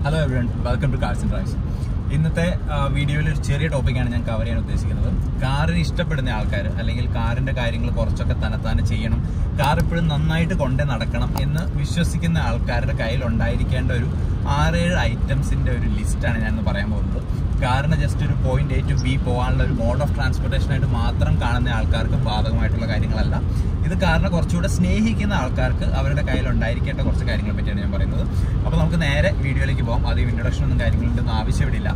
hello everyone welcome to cars and drives ഇന്നത്തെ വീഡിയോയിൽ ഒരു ചെറിയ ടോപ്പിക്കാണ് ഞാൻ കവർ ചെയ്യാൻ ഉദ്ദേശിക്കുന്നത് കാറിന് ഇഷ്ടപ്പെടുന്ന ആൾക്കാർ അല്ലെങ്കിൽ കാറിന്റെ കാര്യങ്ങൾ കുറച്ചൊക്കെ തനത്താനെ ചെയ്യണം കാർ എപ്പോഴും നന്നായിട്ട് കൊണ്ടേ നടക്കണം എന്ന് വിശ്വസിക്കുന്ന ആൾക്കാരുടെ കയ്യിൽ ഉണ്ടായിരിക്കേണ്ട ഒരു ആറേഴ് ഐറ്റംസിന്റെ ഒരു ലിസ്റ്റാണ് ഞാൻ ഇന്ന് പറയാൻ പോകുന്നത് കാറിന് ജസ്റ്റ് ഒരു പോയിന്റ് എ ടു ബി പോകാനുള്ള ഒരു മോഡ് ഓഫ് ട്രാൻസ്പോർട്ടേഷൻ ആയിട്ട് മാത്രം കാണുന്ന ആൾക്കാർക്ക് ബാധകമായിട്ടുള്ള കാര്യങ്ങളല്ല ഇത് കാറിനെ കുറച്ചുകൂടെ സ്നേഹിക്കുന്ന ആൾക്കാർക്ക് അവരുടെ കയ്യിൽ ഉണ്ടായിരിക്കേണ്ട കുറച്ച് കാര്യങ്ങളെ പറ്റിയാണ് ഞാൻ പറയുന്നത് അപ്പോൾ നമുക്ക് നേരെ വീഡിയോയിലേക്ക് പോകാം ആദ്യം ഇൻട്രൊഡക്ഷൻ ഒന്നും കാര്യങ്ങളൊന്നും ആവശ്യമില്ല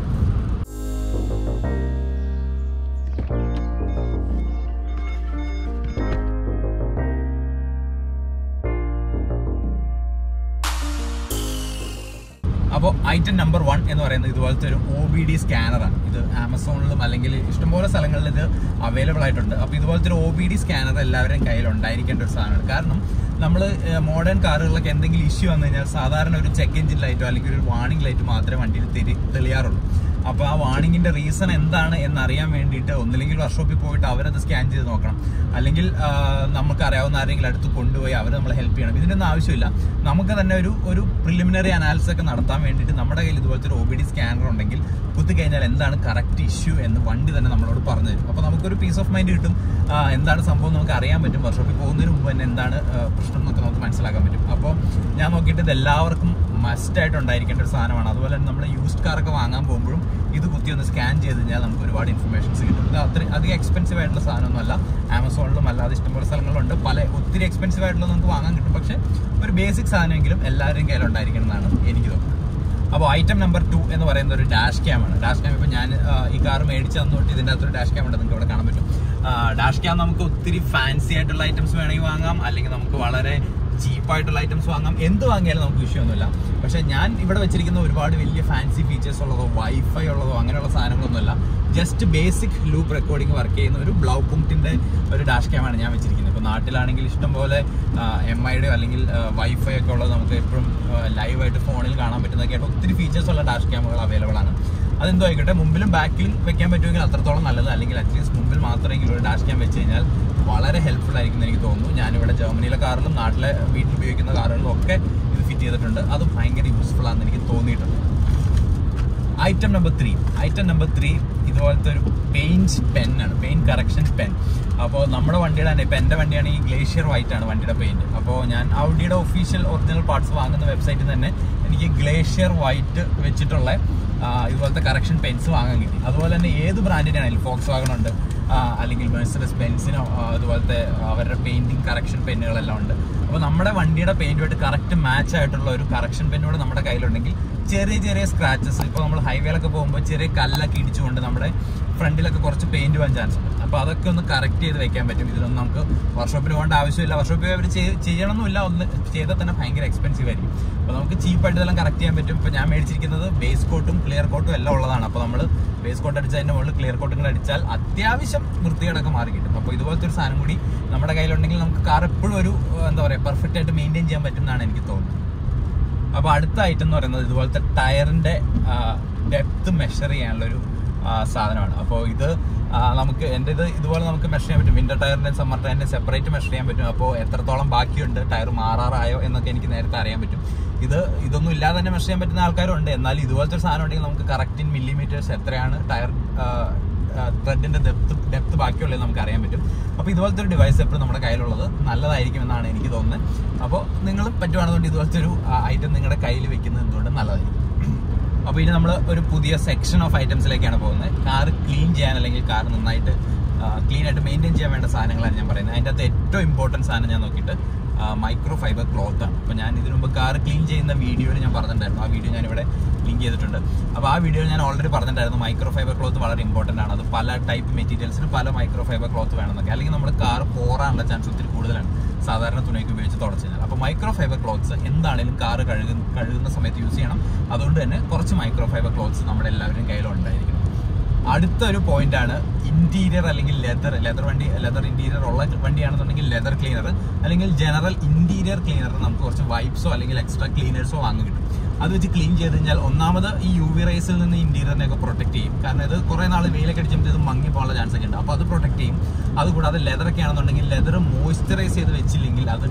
അപ്പോൾ ഐറ്റം നമ്പർ വൺ എന്ന് പറയുന്നത് ഇതുപോലത്തെ ഒരു ഒ ബി ഡി സ്കാനറാണ് ഇത് ആമസോണിലും അല്ലെങ്കിൽ ഇഷ്ടംപോലെ സ്ഥലങ്ങളിൽ ഇത് അവൈലബിൾ ആയിട്ടുണ്ട് അപ്പോൾ ഇതുപോലത്തെ ഒരു ഒ ബി ഡി സ്കാനർ എല്ലാവരുടെയും കയ്യിൽ ഉണ്ടായിരിക്കേണ്ട ഒരു സാധനമാണ് കാരണം നമ്മൾ മോഡേൺ കാറുകളിലൊക്കെ എന്തെങ്കിലും ഇഷ്യൂ വന്നു കഴിഞ്ഞാൽ സാധാരണ ഒരു ചെക്ക് എഞ്ചിൻ ലൈറ്റോ അല്ലെങ്കിൽ ഒരു വാർണിംഗ് ലൈറ്റ് മാത്രമേ വണ്ടിയിൽ തിരി തെളിയാറുള്ളൂ അപ്പോൾ ആ വാർണിംഗിന്റെ റീസൺ എന്താണ് എന്നറിയാൻ വേണ്ടിയിട്ട് ഒന്നില്ലെങ്കിൽ വർക്ക്ഷോപ്പിൽ പോയിട്ട് അവരത് സ്കാൻ ചെയ്ത് നോക്കണം അല്ലെങ്കിൽ നമുക്ക് അറിയാവുന്ന ആരെങ്കിലും അടുത്ത് കൊണ്ടുപോയി അവർ നമ്മളെ ഹെൽപ്പ് ചെയ്യണം ഇതിനൊന്നും ആവശ്യമില്ല നമുക്ക് തന്നെ ഒരു ഒരു പ്രിലിമിനറി അനാലിസിസ് ഒക്കെ നടത്താൻ വേണ്ടിയിട്ട് നമ്മുടെ കയ്യിൽ ഇതുപോലത്തെ ഒരു ഒ ബി ഡി സ്കാനർ ഉണ്ടെങ്കിൽ കുത്തി കഴിഞ്ഞാൽ എന്താണ് കറക്റ്റ് ഇഷ്യൂ എന്ന് വണ്ടി തന്നെ നമ്മളോട് പറഞ്ഞു തരും അപ്പോൾ നമുക്കൊരു പീസ് ഓഫ് മൈൻഡ് കിട്ടും എന്താണ് സംഭവം നമുക്ക് അറിയാൻ പറ്റും വർക്ക്ഷോപ്പിൽ പോകുന്നതിന് മുമ്പ് തന്നെ എന്താണ് പ്രശ്നം എന്നൊക്കെ നമുക്ക് മനസ്സിലാക്കാൻ പറ്റും അപ്പോൾ ഞാൻ നോക്കിയിട്ട് ഇത് എല്ലാവർക്കും മസ്റ്റ് ആയിട്ട് ഉണ്ടായിരിക്കേണ്ട ഒരു സാധനമാണ് അതുപോലെ തന്നെ നമ്മൾ യൂസ്ഡ് കാറൊക്കെ വാങ്ങാൻ പോകുമ്പോഴും ഇത് കുത്തി ഒന്ന് സ്കാൻ ചെയ്ത് കഴിഞ്ഞാൽ നമുക്ക് ഒരുപാട് ഇൻഫർമേഷൻസ് കിട്ടും ഇത് അത്ര അധികം എക്സ്പെൻസീവ് ആയിട്ടുള്ള സാധനമൊന്നുമല്ല ആമസോണിലും അല്ലാതെ ഇഷ്ടംപോലെ സ്ഥലങ്ങളിലുണ്ട് പല ഒത്തിരി എക്സ്പെൻസീവ് ആയിട്ടുള്ള നമുക്ക് വാങ്ങാൻ കിട്ടും പക്ഷേ ഒരു ബേസിക് സാധനമെങ്കിലും എല്ലാവരുടെയും കയ്യിൽ ഉണ്ടായിരിക്കണം എന്നാണ് എനിക്ക് തോന്നുന്നത് അപ്പോൾ ഐറ്റം നമ്പർ ടു എന്ന് പറയുന്നത് ഒരു ഡാഷ് ക്യാം ആണ് ഡാഷ് ക്യാം ഇപ്പോൾ ഞാൻ ഈ കാർ മേടിച്ച് തന്നോട്ട് ഇതിൻ്റെ അകത്തൊരു ഡാഷ് ക്യാം ഉണ്ട് നിങ്ങൾക്ക് ഇവിടെ കാണാൻ പറ്റും ഡാഷ് ക്യാം നമുക്ക് ഒത്തിരി ഫാൻസി ആയിട്ടുള്ള ഐറ്റംസ് വേണമെങ്കിൽ വാങ്ങാം അല്ലെങ്കിൽ നമുക്ക് വളരെ ചീപ്പായിട്ടുള്ള ഐറ്റംസ് വാങ്ങാം എന്ത് വാങ്ങിയാലും നമുക്ക് വിഷയമൊന്നുമില്ല പക്ഷെ ഞാൻ ഇവിടെ വെച്ചിരിക്കുന്ന ഒരുപാട് വലിയ ഫാൻസി ഫീച്ചേഴ്സ് ഉള്ളതോ വൈഫൈ ഉള്ളതോ അങ്ങനെയുള്ള സാധനങ്ങളൊന്നുമല്ല just basic loop recording work ചെയ്യുന്ന ഒരു ബ്ലൗ പുങ്റ്റിന്റെ ഒരു ഡാഷ് ക്യാമാണ് ഞാൻ വെച്ചിരിക്കുന്നത് ഇപ്പോൾ നാട്ടിലാണെങ്കിൽ ഇഷ്ടംപോലെ എം ഐയുടെയോ അല്ലെങ്കിൽ വൈഫൈ ഒക്കെ ഉള്ളത് നമുക്ക് എപ്പോഴും ലൈവായിട്ട് ഫോണിൽ കാണാൻ പറ്റുന്നതൊക്കെ ആയിട്ട് ഒത്തിരി ഫീച്ചേഴ്സ് ഉള്ള ഡാഷ് ക്യാമുകൾ അവൈലബിൾ ആണ് അതെന്തോ ആയിക്കോട്ടെ മുമ്പിലും ബാക്കിലും വെക്കാൻ പറ്റുമെങ്കിൽ അത്രത്തോളം നല്ലത് അല്ലെങ്കിൽ അറ്റ്ലീസ്റ്റ് മുമ്പിൽ മാത്രമെങ്കിലും ഒരു ഡാഷ് ക്യാം വെച്ച് കഴിഞ്ഞാൽ വളരെ ഹെൽപ്ഫുൾ ആയിരിക്കും എന്ന് എനിക്ക് തോന്നുന്നു ഞാനിവിടെ ജർമ്മനിയിലെ കാറിലും നാട്ടിലെ വീട്ടിൽ ഉപയോഗിക്കുന്ന കാറുകളിലും ഒക്കെ ഇത് ഫിറ്റ് ചെയ്തിട്ടുണ്ട് അത് ഭയങ്കര യൂസ്ഫുൾ ആണെന്ന് എനിക്ക് തോന്നിയിട്ടുണ്ട് item number three item number three ഇതുപോലത്തെ ഒരു പെയിന്റ് പെന്നാണ് പെയിന്റ് കറക്ഷൻ പെൻ അപ്പോൾ നമ്മുടെ വണ്ടിയുടെ തന്നെ ഇപ്പം എൻ്റെ വണ്ടിയാണ് ഈ ഗ്ലേഷ്യർ വൈറ്റ് ആണ് വണ്ടിയുടെ പെയിന്റ് അപ്പോൾ ഞാൻ ഔഡിയുടെ ഒഫീഷ്യൽ ഒറിജിനൽ പാർട്സ് വാങ്ങുന്ന വെബ്സൈറ്റിൽ തന്നെ എനിക്ക് ഗ്ലേഷ്യർ വൈറ്റ് വെച്ചിട്ടുള്ള ഇതുപോലത്തെ കറക്ഷൻ പെൻസ് വാങ്ങാൻ കിട്ടി അതുപോലെ തന്നെ ഏത് ബ്രാൻഡിൻ്റെ ആണെങ്കിലും ഫോക്സ് വാഗൺ ഉണ്ട് അല്ലെങ്കിൽ മെഴ്സഡസ് ബെൻസിനോ അതുപോലത്തെ അവരുടെ പെയിന്റിങ് കറക്ഷൻ പെന്നുകളെല്ലാം ഉണ്ട് അപ്പോൾ നമ്മുടെ വണ്ടിയുടെ പെയിന്റുമായിട്ട് കറക്റ്റ് മാച്ച് ആയിട്ടുള്ള ഒരു കറക്ഷൻ പെന്നൂടെ നമ്മുടെ കയ്യിലുണ്ടെങ്കിൽ ചെറിയ ചെറിയ സ്ക്രാച്ചസ് ഇപ്പോൾ നമ്മൾ ഹൈവേയിലൊക്കെ പോകുമ്പോൾ ചെറിയ കല്ലൊക്കെ ഇടിച്ചുകൊണ്ട് നമ്മുടെ ഫ്രണ്ടിലൊക്കെ കുറച്ച് പെയിന്റ് പോകാൻ ചാൻസ് ഉണ്ട് അപ്പോൾ അതൊക്കെ ഒന്ന് കറക്റ്റ് ചെയ്ത് വെക്കാൻ പറ്റും ഇതിലൊന്നും നമുക്ക് വർക്ക്ഷോപ്പിൽ പോകേണ്ട ആവശ്യമില്ല വർക്ക്ഷോപ്പിൽ അവർ ചെയ്യണമെന്നില്ല ഒന്ന് ചെയ്താൽ തന്നെ ഭയങ്കര എക്സ്പെൻസീവ് ആയിരിക്കും അപ്പോൾ നമുക്ക് ചീപ്പായിട്ട് ഇതെല്ലാം കറക്റ്റ് ചെയ്യാൻ പറ്റും ഇപ്പോൾ ഞാൻ മേടിച്ചിരിക്കുന്നത് ബേസ് കോട്ടും ക്ലിയർ കോട്ടും എല്ലാം ഉള്ളതാണ് അപ്പോൾ നമ്മൾ ബേസ് കോട്ട് അടിച്ചതിൻ്റെ മുകളിൽ ക്ലിയർ കോട്ടും കൂടെ അടിച്ചാൽ അത്യാവശ്യം വൃത്തികേടൊക്കെ മാറി കിട്ടും അപ്പോൾ ഇതുപോലത്തെ ഒരു സാധനം കൂടി നമ്മുടെ കയ്യിലുണ്ടെങ്കിൽ നമുക്ക് കാർ എപ്പോഴും ഒരു എന്താ പറയുക പെർഫെക്റ്റ് ആയിട്ട് മെയിൻറ്റെയിൻ ചെയ്യാൻ പറ്റും എന്നാണ് എനിക്ക് തോന്നുന്നത് അപ്പോൾ അടുത്ത ഐറ്റം എന്ന് പറയുന്നത് ഇതുപോലത്തെ ടയറിന്റെ ഡെപ്ത് മെഷർ ചെയ്യാനുള്ള ഒരു സാധനമാണ് അപ്പോൾ ഇത് നമുക്ക് എൻ്റെ ഇത് ഇതുപോലെ നമുക്ക് മെഷർ ചെയ്യാൻ പറ്റും വിന്റർ ടയറിന്റെ സമ്മർ ടയറിന്റെ സെപ്പറേറ്റ് മെഷർ ചെയ്യാൻ പറ്റും അപ്പോൾ എത്രത്തോളം ബാക്കിയുണ്ട് ടയർ മാറാറായോ എന്നൊക്കെ എനിക്ക് നേരത്തെ അറിയാൻ പറ്റും ഇത് ഇതൊന്നും ഇല്ലാതെ തന്നെ മെഷർ ചെയ്യാൻ പറ്റുന്ന ആൾക്കാരുണ്ട് എന്നാൽ ഇതുപോലത്തെ ഒരു സാധനം ഉണ്ടെങ്കിൽ നമുക്ക് കറക്റ്റ് ഇൻ മില്ലിമീറ്റേഴ്സ് എത്രയാണ് ടയർ ത്രെഡിന്റെ ഡെപ്ത് ഡെപ്ത് ബാക്കിയുള്ളത് നമുക്ക് അറിയാൻ പറ്റും അപ്പോൾ ഇതുപോലത്തെ ഒരു ഡിവൈസ് എപ്പോഴും നമ്മുടെ കയ്യിലുള്ളത് നല്ലതായിരിക്കും എന്നാണ് എനിക്ക് തോന്നുന്നത് അപ്പോൾ നിങ്ങൾ പറ്റുവാണെന്നുകൊണ്ട് ഇതുപോലത്തെ ഒരു ഐറ്റം നിങ്ങളുടെ കയ്യിൽ വെക്കുന്നത് എന്തുകൊണ്ട് നല്ലതായിരിക്കും അപ്പോൾ ഇനി നമ്മൾ ഒരു പുതിയ സെക്ഷൻ ഓഫ് ഐറ്റംസിലേക്കാണ് പോകുന്നത് കാർ ക്ലീൻ ചെയ്യാൻ അല്ലെങ്കിൽ കാർ നന്നായിട്ട് ക്ലീൻ ആയിട്ട് മെയിൻറ്റെയിൻ ചെയ്യാൻ വേണ്ട സാധനങ്ങളാണ് ഞാൻ പറയുന്നത് അതിൻ്റെ അകത്ത് ഏറ്റവും ഇമ്പോർട്ടൻറ്റ് സാധനം ഞാൻ നോക്കിയിട്ട് മൈക്രോ ഫൈബർ ക്ലോത്ത് ആണ് അപ്പോൾ ഞാൻ ഇതിനു മുമ്പ് കാർ ക്ലീൻ ചെയ്യുന്ന വീഡിയോയിൽ ഞാൻ പറഞ്ഞിട്ടുണ്ടായിരുന്നു ആ വീഡിയോ ഞാനിവിടെ ലിങ്ക് ചെയ്തിട്ടുണ്ട് അപ്പോൾ ആ വീഡിയോയിൽ ഞാൻ ഓൾറെഡി പറഞ്ഞിട്ടുണ്ടായിരുന്നു മൈക്രോ ഫൈബർ ക്ലോത്ത് വളരെ ഇമ്പോർട്ടൻ്റ് ആണ് അത് പല ടൈപ്പ് മെറ്റീരിയൽസിന് പല മൈക്രോ ഫൈബർ ക്ലോത്ത് വേണമെന്നൊക്കെ അല്ലെങ്കിൽ നമ്മുടെ കാർ പോറാനുള്ള ചാൻസ് ഒത്തിരി കൂടുതലാണ് സാധാരണ തുണിയൊക്കെ ഉപയോഗിച്ച് തുടച്ചു കഴിഞ്ഞാൽ അപ്പോൾ മൈക്രോ ഫൈബർ ക്ലോത്ത്സ് എന്താണെങ്കിലും കാർ കഴുകുന്ന കഴുകുന്ന സമയത്ത് യൂസ് ചെയ്യണം അതുകൊണ്ട് തന്നെ കുറച്ച് മൈക്രോ ഫൈബർ ക്ലോത്ത്സ് നമ്മുടെ എല്ലാവരുടെയും കയ്യിലുണ്ടായിരിക്കണം അടുത്തൊരു പോയിന്റ് ആണ് ഇന്റീരിയർ അല്ലെങ്കിൽ ലെതർ ലെതർ വണ്ടി ലെതർ ഇന്റീരിയർ ഉള്ള വണ്ടിയാണെന്നുണ്ടെങ്കിൽ ലെതർ ക്ലീനർ അല്ലെങ്കിൽ ജനറൽ ഇന്റീരിയർ ക്ലീനർ നമുക്ക് കുറച്ച് വൈപ്സോ അല്ലെങ്കിൽ എക്സ്ട്രാ ക്ലീനേഴ്സോ വാങ്ങി കിട്ടും അത് വെച്ച് ക്ലീൻ ചെയ്ത് കഴിഞ്ഞാൽ ഒന്നാമത് ഈ യു വി റേസിൽ നിന്ന് ഇന്റീരിയറിനെ ഒക്കെ പ്രൊട്ടക്ട് ചെയ്യും കാരണം ഇത് കുറെ നാൾ വെയിലൊക്കെ അടിച്ചുമ്പോൾ ഇത് മങ്ങി പോകാനുള്ള ചാൻസ് ഒക്കെ ഉണ്ട് അപ്പോൾ അത് പ്രൊട്ടക്ട് ചെയ്യും അതുകൂടാതെ ലെതർ ഒക്കെ ആണെന്നുണ്ടെങ്കിൽ ലെതർ മോയ്സ്ചറൈസ് ചെയ്ത് വെച്ചില്ലെങ്കിൽ അത്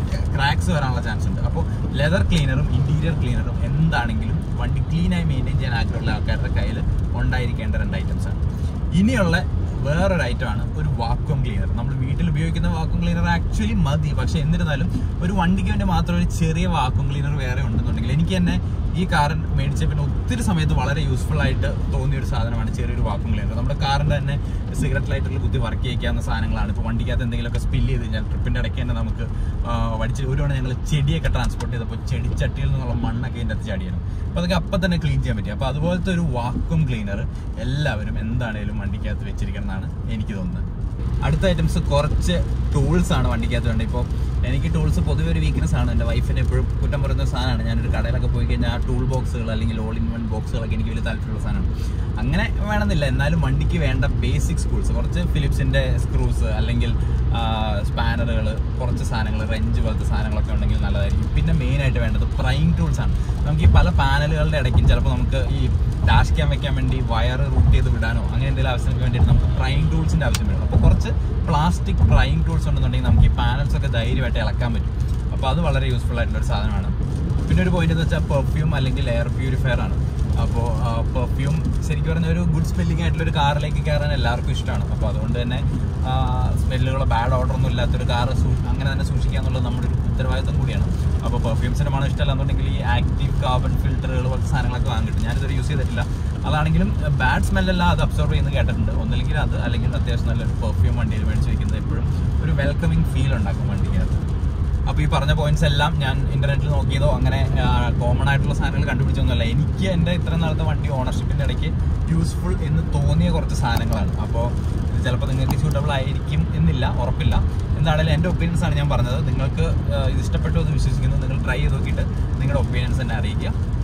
ക്രാക്സ് വരാനുള്ള ചാൻസ് ഉണ്ട് അപ്പോൾ ലെതർ ക്ലീനറും ഇന്റീരിയർ ക്ലീനറും എന്താണെങ്കിലും വണ്ടി ക്ലീനായി മെയിൻറ്റെയിൻ ചെയ്യാൻ ആഗ്രഹമുള്ള ആൾക്കാരുടെ കയ്യിൽ ഉണ്ടായിരിക്കേണ്ട രണ്ട് ഐറ്റംസ് ആണ് ഇനിയുള്ള വേറൊരു ഐറ്റമാണ് ഒരു വാക്വം ക്ലീനർ നമ്മൾ വീട്ടിൽ ഉപയോഗിക്കുന്ന വാക്വം ക്ലീനർ ആക്ച്വലി മതി പക്ഷെ എന്നിരുന്നാലും ഒരു വണ്ടിക്ക് വേണ്ടി മാത്രം ഒരു ചെറിയ വാക്വം ക്ലീനർ വേറെ ഉണ്ടെന്നുണ്ടെങ്കിൽ എനിക്ക് തന്നെ ഈ കാർ മേടിച്ച പിന്നെ ഒത്തിരി സമയത്ത് വളരെ യൂസ്ഫുൾ ആയിട്ട് തോന്നിയ ഒരു സാധനമാണ് ചെറിയൊരു വാക്വം ക്ലീനർ നമ്മുടെ കാറിന്റെ തന്നെ സിഗരറ്റ് ലൈറ്ററിൽ കുത്തി വർക്ക് ചെയ്യിക്കാവുന്ന സാധനങ്ങളാണ് ഇപ്പോൾ വണ്ടിക്കകത്ത് എന്തെങ്കിലുമൊക്കെ സ്പില്ല് ചെയ്ത് കഴിഞ്ഞാൽ ട്രിപ്പിന്റെ ഇടയ്ക്ക് തന്നെ നമുക്ക് ആ, വടിച്ച് ഒരു തവണ ഞങ്ങൾ ചെടിയൊക്കെ ട്രാൻസ്പോർട്ട് ചെയ്തപ്പോൾ ചെടിച്ചട്ടിയിൽ നിന്നുള്ള മണ്ണൊക്കെ ഇതിൻ്റെ അകത്ത് ചാടിയാണ് അപ്പോൾ അതൊക്കെ അപ്പം തന്നെ ക്ലീൻ ചെയ്യാൻ പറ്റും അപ്പോൾ അതുപോലത്തെ ഒരു വാക്വം ക്ലീനർ എല്ലാവരും എന്താണേലും വണ്ടിക്കകത്ത് വെച്ചിരിക്കണം എന്നാണ് എനിക്ക് തോന്നുന്നത് അടുത്ത ഐറ്റംസ് കുറച്ച് ടൂൾസ് ആണ് വണ്ടിക്കകത്ത് വേണ്ടത് ഇപ്പോൾ എനിക്ക് ടൂൾസ് പൊതുവെ ഒരു വീക്ക്നെസ് ആണ് എൻ്റെ വൈഫിന് എപ്പോഴും കുറ്റം പറയുന്ന ഒരു സാധനമാണ് ഞാനൊരു കടയിലൊക്കെ പോയി കഴിഞ്ഞാൽ ആ ടൂൾ ബോക്സുകൾ അല്ലെങ്കിൽ ഓൾ ഇൻ വൺ ബോക്സുകളൊക്കെ എനിക്ക് വലിയ താല്പര്യമുള്ള സാധനമാണ് അങ്ങനെ വേണമെന്നില്ല എന്നാലും വണ്ടിക്ക് വേണ്ട ബേസിക് സ്കൂൾസ് കുറച്ച് ഫിലിപ്സിൻ്റെ സ്ക്രൂസ് അല്ലെങ്കിൽ സ്പാനറുകൾ കുറച്ച് സാധനങ്ങൾ റെഞ്ച് പോലത്തെ സാധനങ്ങളൊക്കെ ഉണ്ടെങ്കിൽ നല്ലതായിരിക്കും പിന്നെ മെയിനായിട്ട് വേണ്ടത് പ്രൈം ടൂൾസ് ആണ് നമുക്ക് ഈ പല പാനലുകളുടെ ഇടയ്ക്കും ചിലപ്പോൾ നമുക്ക് ഈ ഡാഷ് ക്യാം വെക്കാൻ വേണ്ടി വയർ റൂട്ട് ചെയ്ത് വിടാനോ അങ്ങനെ എന്തെങ്കിലും ആവശ്യങ്ങൾക്ക് വേണ്ടിയിട്ട് നമുക്ക് പ്രൈം ടൂൾസിന്റെ ആവശ്യം വരും അപ്പോൾ കുറച്ച് പ്ലാസ്റ്റിക് പ്രൈം ടൂൾസ് ഉണ്ടെന്നുണ്ടെങ്കിൽ നമുക്ക് ഈ പാനൽസ് ഒക്കെ ധൈര്യമായിട്ട് ഇളക്കാൻ പറ്റും അപ്പോൾ അത് വളരെ യൂസ്ഫുൾ ആയിട്ടുള്ള ഒരു സാധനമാണ് പിന്നെ ഒരു പോയിന്റ് എന്ന് വെച്ചാൽ പെർഫ്യൂം അല്ലെങ്കിൽ എയർ പ്യൂരിഫയർ ആണ് അപ്പോൾ പെർഫ്യൂം ശരിക്കും പറഞ്ഞ ഒരു ഗുഡ് സ്മെല്ലിംഗ് ആയിട്ടുള്ള ഒരു കാറിലേക്ക് കയറാൻ എല്ലാവർക്കും ഇഷ്ടമാണ് അപ്പോൾ അതുകൊണ്ട് തന്നെ സ്മെല്ലുകളോ ബാഡ് ഓർഡർ ഒന്നും ഇല്ലാത്തൊരു കാർ അങ്ങനെ തന്നെ സൂക്ഷിക്കുക എന്നുള്ളത് നമ്മുടെ ഒരു ഉത്തരവാദിത്വം കൂടിയാണ് അപ്പോൾ പെർഫ്യൂംസിന്റെ മണം ഇഷ്ടമല്ലാന്നുണ്ടെങ്കിൽ ഈ ആക്റ്റീവ് കാർബൺ ഫിൽറ്ററുകൾ പോലത്തെ സാധനങ്ങളൊക്കെ വാങ്ങിയിട്ട് ഞാനിതൊരു യൂസ് ചെയ്തിട്ടില്ല അതാണെങ്കിലും ബാഡ് സ്മെല്ലെല്ലാം അത് അബ്സോർവ് ചെയ്യുന്നത് കേട്ടിട്ടുണ്ട് ഒന്നില്ലെങ്കിൽ അത് അല്ലെങ്കിൽ അത്യാവശ്യം നല്ലൊരു പെർഫ്യൂം വണ്ടിയിൽ മേടിച്ച് വെക്കുന്നത് എപ്പോഴും ഒരു വെൽക്കമിങ് ഫീൽ ഉണ്ടാക്കും വണ്ടിക്കകത്ത് അപ്പോൾ ഈ പറഞ്ഞ പോയിന്റ്സ് എല്ലാം ഞാൻ ഇന്റർനെറ്റിൽ നോക്കിയതോ അങ്ങനെ കോമൺ ആയിട്ടുള്ള സാധനങ്ങൾ കണ്ടുപിടിച്ചൊന്നുമല്ല എനിക്ക് എൻ്റെ ഇത്ര നാളത്തെ വണ്ടി ഓണർഷിപ്പിന്റെ ഇടയ്ക്ക് യൂസ്ഫുൾ എന്ന് തോന്നിയ കുറച്ച് സാധനങ്ങളാണ് അപ്പോൾ ഇത് ചിലപ്പോൾ നിങ്ങൾക്ക് സ്യൂട്ടബിൾ ആയിരിക്കും എന്നില്ല ഉറപ്പില്ല എന്താണെങ്കിലും എൻ്റെ ഒപ്പീനിയൻസ് ആണ് ഞാൻ പറഞ്ഞത് നിങ്ങൾക്ക് ആ, ഇത് ഇഷ്ടപ്പെട്ടു എന്ന് വിശ്വസിക്കുന്നു നിങ്ങൾ ട്രൈ ചെയ്ത് നോക്കിയിട്ട് നിങ്ങളുടെ ഒപ്പീനിയൻസ് തന്നെ അറിയിക്കുക